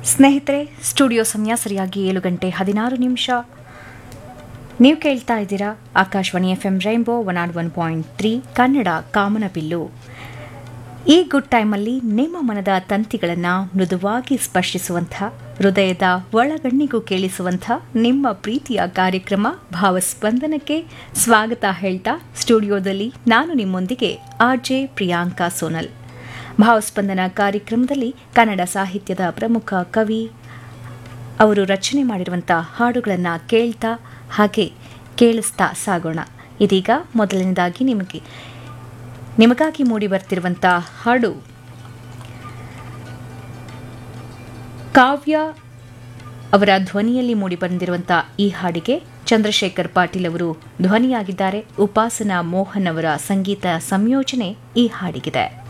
ಸ್ನೇಹಿತರೆ ಸ್ಟುಡಿಯೋ ಸಮಯ ಸರಿಯಾಗಿ ಏಳು ಗಂಟೆ ಹದಿನಾರು ನಿಮಿಷ ನೀವು ಕೇಳ್ತಾ ಇದ್ದೀರಾ Akashvani F M rainbow one R one point three Kannada ಕಾಮನಬಿಲ್ಲು ಈ ಗುಡ್ ಟೈಮಲ್ಲಿ ನಿಮ್ಮ ಮನದ ತಂತಿಗಳನ್ನು ಮೃದುವಾಗಿ ಸ್ಪರ್ಶಿಸುವಂಥ ಹೃದಯದ ಒಳಗಣ್ಣಿಗೂ ಕೇಳಿಸುವಂಥ ನಿಮ್ಮ ಪ್ರೀತಿಯ ಕಾರ್ಯಕ್ರಮ ಭಾವಸ್ಪಂದನಕ್ಕೆ ಸ್ವಾಗತ ಹೇಳ್ತಾ ಸ್ಟುಡಿಯೋದಲ್ಲಿ ನಾನು ನಿಮ್ಮೊಂದಿಗೆ ಆರ್ ಜೆ ಪ್ರಿಯಾಂಕಾ ಸೋನಲ್ ಭಾವಸ್ಪಂದನ ಕಾರ್ಯಕ್ರಮದಲ್ಲಿ ಕನ್ನಡ ಸಾಹಿತ್ಯದ ಪ್ರಮುಖ ಕವಿ ಅವರು ರಚನೆ ಮಾಡಿರುವಂಥ ಹಾಡುಗಳನ್ನು ಕೇಳ್ತಾ ಹಾಗೆ ಕೇಳಿಸ್ತಾ ಸಾಗೋಣ ಇದೀಗ ಮೊದಲನೇದಾಗಿ ನಿಮಗೆ ನಿಮಗಾಗಿ ಮೂಡಿ ಬರ್ತಿರುವಂಥ ಹಾಡು ಕಾವ್ಯ ಅವರ ಧ್ವನಿಯಲ್ಲಿ ಮೂಡಿ ಬಂದಿರುವಂಥ ಈ ಹಾಡಿಗೆ ಚಂದ್ರಶೇಖರ್ ಪಾಟೀಲ್ ಅವರು ಧ್ವನಿಯಾಗಿದ್ದಾರೆ ಉಪಾಸನಾ ಮೋಹನ್ ಅವರ ಸಂಗೀತ ಸಂಯೋಜನೆ ಈ ಹಾಡಿಗಿದೆ